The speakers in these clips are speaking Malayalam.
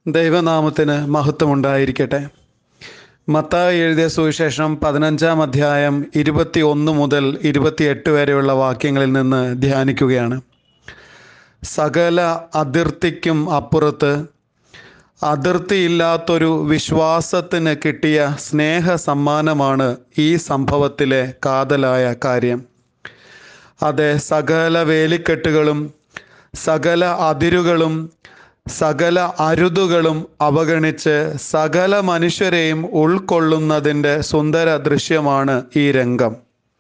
ദൈവനാമത്തിന് മഹത്വമുണ്ടായിരിക്കട്ടെ മത്തായി എഴുതിയ സുവിശേഷം പതിനഞ്ചാം അധ്യായം ഇരുപത്തി ഒന്ന് മുതൽ ഇരുപത്തിയെട്ട് വരെയുള്ള വാക്യങ്ങളിൽ നിന്ന് ധ്യാനിക്കുകയാണ് സകല അതിർത്തിക്കും അപ്പുറത്ത് അതിർത്തിയില്ലാത്തൊരു വിശ്വാസത്തിന് കിട്ടിയ സ്നേഹ സമ്മാനമാണ് ഈ സംഭവത്തിലെ കാതലായ കാര്യം അതെ സകല വേലിക്കെട്ടുകളും സകല അതിരുകളും സകല അരുതുകളും അവഗണിച്ച് സകല മനുഷ്യരെയും ഉൾക്കൊള്ളുന്നതിൻ്റെ സുന്ദര ദൃശ്യമാണ് ഈ രംഗം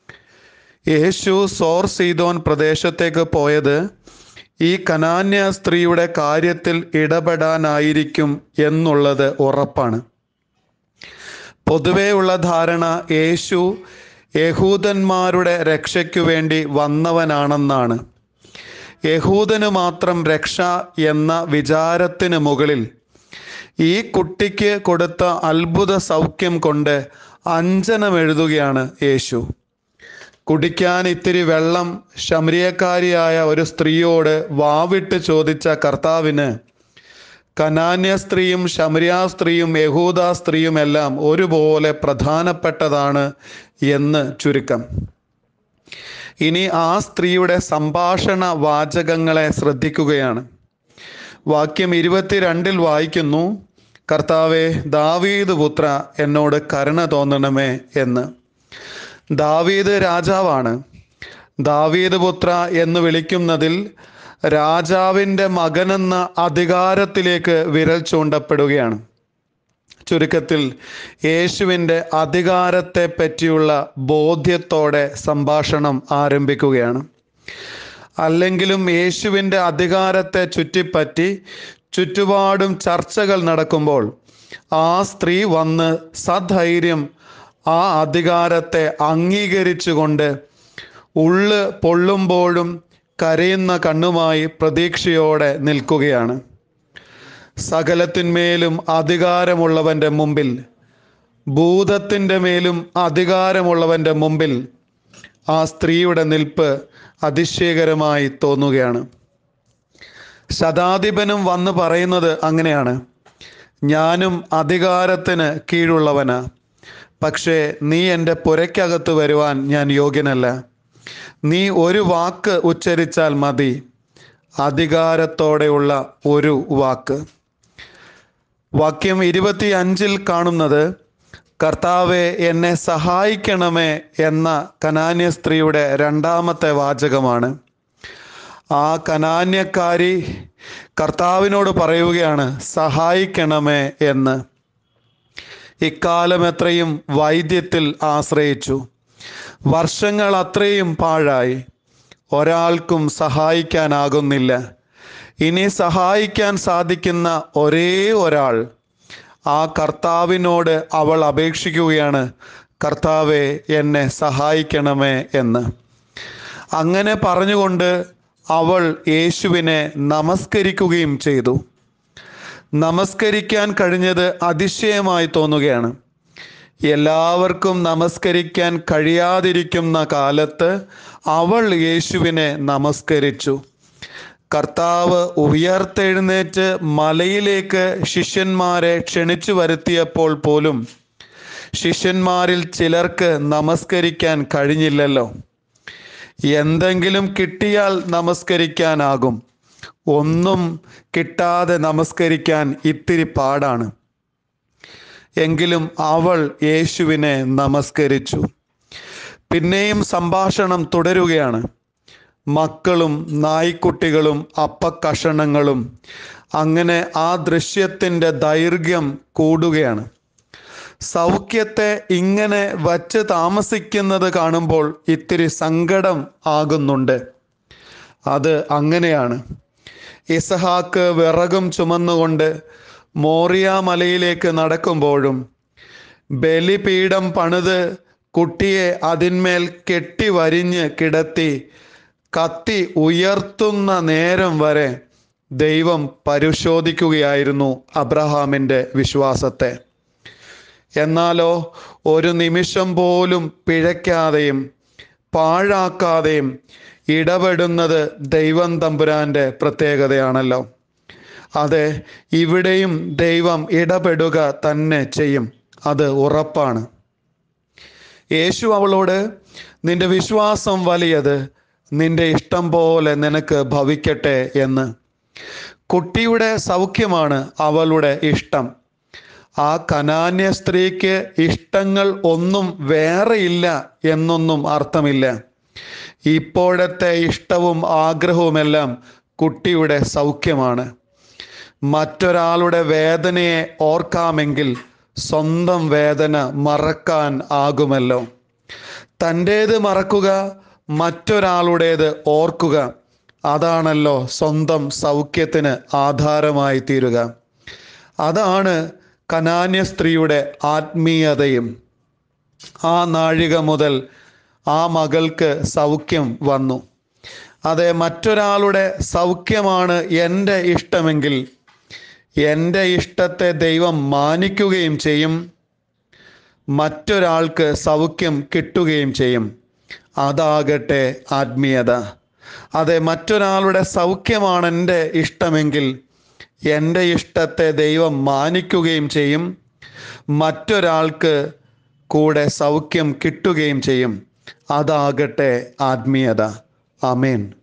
യേശു സോർ സീതോൻ പ്രദേശത്തേക്ക് പോയത് ഈ കനാന്യ സ്ത്രീയുടെ കാര്യത്തിൽ ഇടപെടാനായിരിക്കും എന്നുള്ളത് ഉറപ്പാണ് പൊതുവെയുള്ള ധാരണ യേശു യഹൂദന്മാരുടെ രക്ഷയ്ക്കു വേണ്ടി വന്നവനാണെന്നാണ് യഹൂദന് മാത്രം രക്ഷ എന്ന വിചാരത്തിന് മുകളിൽ ഈ കുട്ടിക്ക് കൊടുത്ത അത്ഭുത സൗഖ്യം കൊണ്ട് അഞ്ജനമെഴുതുകയാണ് യേശു കുടിക്കാൻ ഇത്തിരി വെള്ളം ശമരിയക്കാരിയായ ഒരു സ്ത്രീയോട് വാവിട്ട് ചോദിച്ച കർത്താവിന് കനാന്യ സ്ത്രീയും ശമരിയ സ്ത്രീയും യഹൂദ സ്ത്രീയും എല്ലാം ഒരുപോലെ പ്രധാനപ്പെട്ടതാണ് എന്ന് ചുരുക്കം ഇനി ആ സ്ത്രീയുടെ സംഭാഷണ വാചകങ്ങളെ ശ്രദ്ധിക്കുകയാണ് വാക്യം ഇരുപത്തിരണ്ടിൽ വായിക്കുന്നു കർത്താവെ ദാവീദ് പുത്ര എന്നോട് കരുണ തോന്നണമേ എന്ന് ദാവീദ് രാജാവാണ് ദാവീദ് പുത്ര എന്ന് വിളിക്കുന്നതിൽ രാജാവിൻ്റെ മകനെന്ന അധികാരത്തിലേക്ക് വിരൽ ചൂണ്ടപ്പെടുകയാണ് ചുരുക്കത്തിൽ യേശുവിൻ്റെ അധികാരത്തെ പറ്റിയുള്ള ബോധ്യത്തോടെ സംഭാഷണം ആരംഭിക്കുകയാണ് അല്ലെങ്കിലും യേശുവിൻ്റെ അധികാരത്തെ ചുറ്റിപ്പറ്റി ചുറ്റുപാടും ചർച്ചകൾ നടക്കുമ്പോൾ ആ സ്ത്രീ വന്ന് സധൈര്യം ആ അധികാരത്തെ അംഗീകരിച്ചുകൊണ്ട് ഉള്ള് പൊള്ളുമ്പോഴും കരയുന്ന കണ്ണുമായി പ്രതീക്ഷയോടെ നിൽക്കുകയാണ് സകലത്തിന്മേലും അധികാരമുള്ളവൻ്റെ മുമ്പിൽ ഭൂതത്തിൻ്റെ മേലും അധികാരമുള്ളവൻ്റെ മുമ്പിൽ ആ സ്ത്രീയുടെ നിൽപ്പ് അതിശയകരമായി തോന്നുകയാണ് ശതാധിപനും വന്ന് പറയുന്നത് അങ്ങനെയാണ് ഞാനും അധികാരത്തിന് കീഴുള്ളവനാ പക്ഷേ നീ എൻ്റെ പുരയ്ക്കകത്ത് വരുവാൻ ഞാൻ യോഗ്യനല്ല നീ ഒരു വാക്ക് ഉച്ചരിച്ചാൽ മതി അധികാരത്തോടെയുള്ള ഒരു വാക്ക് വാക്യം ഇരുപത്തി അഞ്ചിൽ കാണുന്നത് കർത്താവെ എന്നെ സഹായിക്കണമേ എന്ന കനാന്യ സ്ത്രീയുടെ രണ്ടാമത്തെ വാചകമാണ് ആ കനാന്യക്കാരി കർത്താവിനോട് പറയുകയാണ് സഹായിക്കണമേ എന്ന് ഇക്കാലം എത്രയും വൈദ്യത്തിൽ ആശ്രയിച്ചു വർഷങ്ങൾ അത്രയും പാഴായി ഒരാൾക്കും സഹായിക്കാനാകുന്നില്ല ഇനി സഹായിക്കാൻ സാധിക്കുന്ന ഒരേ ഒരാൾ ആ കർത്താവിനോട് അവൾ അപേക്ഷിക്കുകയാണ് കർത്താവെ എന്നെ സഹായിക്കണമേ എന്ന് അങ്ങനെ പറഞ്ഞുകൊണ്ട് അവൾ യേശുവിനെ നമസ്കരിക്കുകയും ചെയ്തു നമസ്കരിക്കാൻ കഴിഞ്ഞത് അതിശയമായി തോന്നുകയാണ് എല്ലാവർക്കും നമസ്കരിക്കാൻ കഴിയാതിരിക്കുന്ന കാലത്ത് അവൾ യേശുവിനെ നമസ്കരിച്ചു കർത്താവ് ഉയർത്തെഴുന്നേറ്റ് മലയിലേക്ക് ശിഷ്യന്മാരെ ക്ഷണിച്ചു വരുത്തിയപ്പോൾ പോലും ശിഷ്യന്മാരിൽ ചിലർക്ക് നമസ്കരിക്കാൻ കഴിഞ്ഞില്ലല്ലോ എന്തെങ്കിലും കിട്ടിയാൽ നമസ്കരിക്കാനാകും ഒന്നും കിട്ടാതെ നമസ്കരിക്കാൻ ഇത്തിരി പാടാണ് എങ്കിലും അവൾ യേശുവിനെ നമസ്കരിച്ചു പിന്നെയും സംഭാഷണം തുടരുകയാണ് മക്കളും നായ്ക്കുട്ടികളും അപ്പക്കഷണങ്ങളും അങ്ങനെ ആ ദൃശ്യത്തിൻ്റെ ദൈർഘ്യം കൂടുകയാണ് സൗഖ്യത്തെ ഇങ്ങനെ വച്ച് താമസിക്കുന്നത് കാണുമ്പോൾ ഇത്തിരി സങ്കടം ആകുന്നുണ്ട് അത് അങ്ങനെയാണ് ഇസഹാക്ക് വിറകും ചുമന്നുകൊണ്ട് മോറിയ മലയിലേക്ക് നടക്കുമ്പോഴും ബലിപീഠം പണിത് കുട്ടിയെ അതിന്മേൽ കെട്ടി വരിഞ്ഞ് കിടത്തി കത്തി ഉയർത്തുന്ന നേരം വരെ ദൈവം പരിശോധിക്കുകയായിരുന്നു അബ്രഹാമിൻ്റെ വിശ്വാസത്തെ എന്നാലോ ഒരു നിമിഷം പോലും പിഴയ്ക്കാതെയും പാഴാക്കാതെയും ഇടപെടുന്നത് ദൈവം തമ്പുരാൻ്റെ പ്രത്യേകതയാണല്ലോ അതെ ഇവിടെയും ദൈവം ഇടപെടുക തന്നെ ചെയ്യും അത് ഉറപ്പാണ് യേശു അവളോട് നിന്റെ വിശ്വാസം വലിയത് നിന്റെ ഇഷ്ടം പോലെ നിനക്ക് ഭവിക്കട്ടെ എന്ന് കുട്ടിയുടെ സൗഖ്യമാണ് അവളുടെ ഇഷ്ടം ആ കനാന്യ സ്ത്രീക്ക് ഇഷ്ടങ്ങൾ ഒന്നും വേറെയില്ല എന്നൊന്നും അർത്ഥമില്ല ഇപ്പോഴത്തെ ഇഷ്ടവും ആഗ്രഹവുമെല്ലാം കുട്ടിയുടെ സൗഖ്യമാണ് മറ്റൊരാളുടെ വേദനയെ ഓർക്കാമെങ്കിൽ സ്വന്തം വേദന മറക്കാൻ ആകുമല്ലോ തൻ്റേത് മറക്കുക മറ്റൊരാളുടേത് ഓർക്കുക അതാണല്ലോ സ്വന്തം സൗഖ്യത്തിന് ആധാരമായി തീരുക അതാണ് കനാന്യ സ്ത്രീയുടെ ആത്മീയതയും ആ നാഴിക മുതൽ ആ മകൾക്ക് സൗഖ്യം വന്നു അതെ മറ്റൊരാളുടെ സൗഖ്യമാണ് എൻ്റെ ഇഷ്ടമെങ്കിൽ എൻ്റെ ഇഷ്ടത്തെ ദൈവം മാനിക്കുകയും ചെയ്യും മറ്റൊരാൾക്ക് സൗഖ്യം കിട്ടുകയും ചെയ്യും അതാകട്ടെ ആത്മീയത അതെ മറ്റൊരാളുടെ സൗഖ്യമാണ് എൻ്റെ ഇഷ്ടമെങ്കിൽ എൻ്റെ ഇഷ്ടത്തെ ദൈവം മാനിക്കുകയും ചെയ്യും മറ്റൊരാൾക്ക് കൂടെ സൗഖ്യം കിട്ടുകയും ചെയ്യും അതാകട്ടെ ആത്മീയത അമേൻ